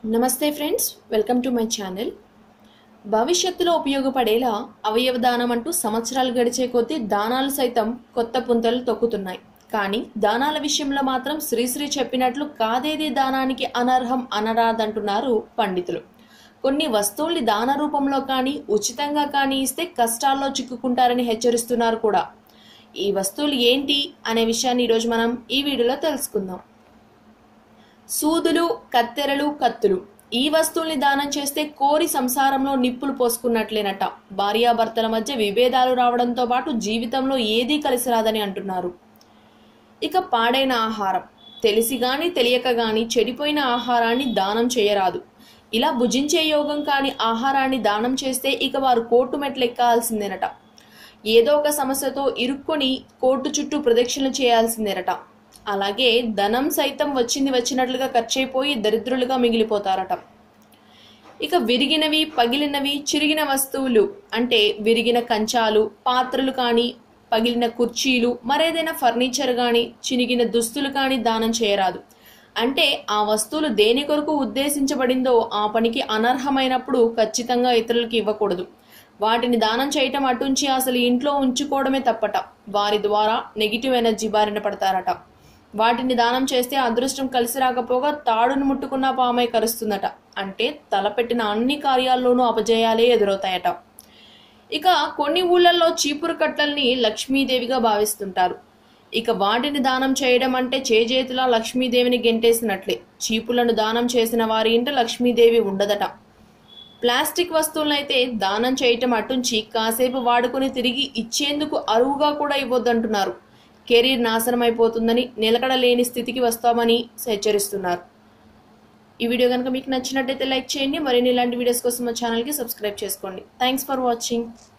నమస్తే friends welcome to my channel భవిష్యత్తులో ఉపయోగపడేలా అవయవ దానం అంటూ సంవత్సరాలు గడిచే కొద్దీ దానాలు సైతం కొత్త పుంతలు తొక్కుతున్నాయి కానీ దానాల విషయంలో మాత్రం శ్రీశ్రీ చెప్పినట్లు కాదేది దానానికి అనర్హం అనరాదంటున్నారు పండితులు కొన్ని వస్తువుల్ని దాన రూపంలో కానీ ఉచితంగా కానీ ఇస్తే కష్టాల్లో చిక్కుకుంటారని హెచ్చరిస్తున్నారు కూడా ఈ వస్తువులు ఏంటి అనే విషయాన్ని ఈరోజు మనం ఈ వీడియోలో తెలుసుకుందాం సూదులు కత్తెరలు కత్తులు ఈ వస్తువుల్ని దానం చేస్తే కోరి సంసారంలో నిప్పులు పోసుకున్నట్లేనట భార్యాభర్తల మధ్య విభేదాలు రావడంతో పాటు జీవితంలో ఏదీ కలిసి రాదని అంటున్నారు ఇక పాడైన ఆహారం తెలిసి గాని తెలియక గాని చెడిపోయిన ఆహారాన్ని దానం చేయరాదు ఇలా భుజించే యోగం కాని ఆహారాన్ని దానం చేస్తే ఇక వారు కోర్టు మెట్లెక్కాల్సిందేనట ఏదో ఒక సమస్యతో ఇరుక్కొని కోర్టు చుట్టూ ప్రదక్షిణలు చేయాల్సిందేనట అలాగే ధనం సైతం వచ్చింది వచ్చినట్లుగా ఖర్చయిపోయి దరిద్రులుగా మిగిలిపోతారట ఇక విరిగినవి పగిలినవి చిరిగిన వస్తువులు అంటే విరిగిన కంచాలు పాత్రలు కానీ పగిలిన కుర్చీలు మరేదైనా ఫర్నిచర్ కానీ చినిగిన దుస్తులు కానీ దానం చేయరాదు అంటే ఆ వస్తువులు దేని కొరకు ఉద్దేశించబడిందో ఆ పనికి అనర్హమైనప్పుడు ఖచ్చితంగా ఇతరులకు ఇవ్వకూడదు వాటిని దానం చేయటం అటుంచి అసలు ఇంట్లో ఉంచుకోవడమే తప్పట వారి ద్వారా నెగిటివ్ ఎనర్జీ బారిన పడతారట వాటిని దానం చేస్తే అదృష్టం కలిసి రాకపోగా తాడును ముట్టుకున్న పామై కరుస్తుందట అంటే తలపెట్టిన అన్ని కార్యాల్లోనూ అపజయాలే ఎదురవుతాయట ఇక కొన్ని ఊళ్ళల్లో చీపురు కట్టల్ని లక్ష్మీదేవిగా భావిస్తుంటారు ఇక వాటిని దానం చేయడం అంటే చేజేతులా లక్ష్మీదేవిని గెంటేసినట్లే చీపులను దానం చేసిన వారి ఇంట లక్ష్మీదేవి ఉండదట ప్లాస్టిక్ వస్తువులనైతే దానం చేయటం అటుంచి కాసేపు వాడుకుని తిరిగి ఇచ్చేందుకు అరువుగా కూడా ఇవ్వొద్దంటున్నారు కెరీర్ నాశనం అయిపోతుందని నిలకడ లేని స్థితికి వస్తామని హెచ్చరిస్తున్నారు ఈ వీడియో కనుక మీకు నచ్చినట్టయితే లైక్ చేయండి మరిన్ని ఇలాంటి వీడియోస్ కోసం మా ఛానల్కి సబ్స్క్రైబ్ చేసుకోండి థ్యాంక్స్ ఫర్ వాచింగ్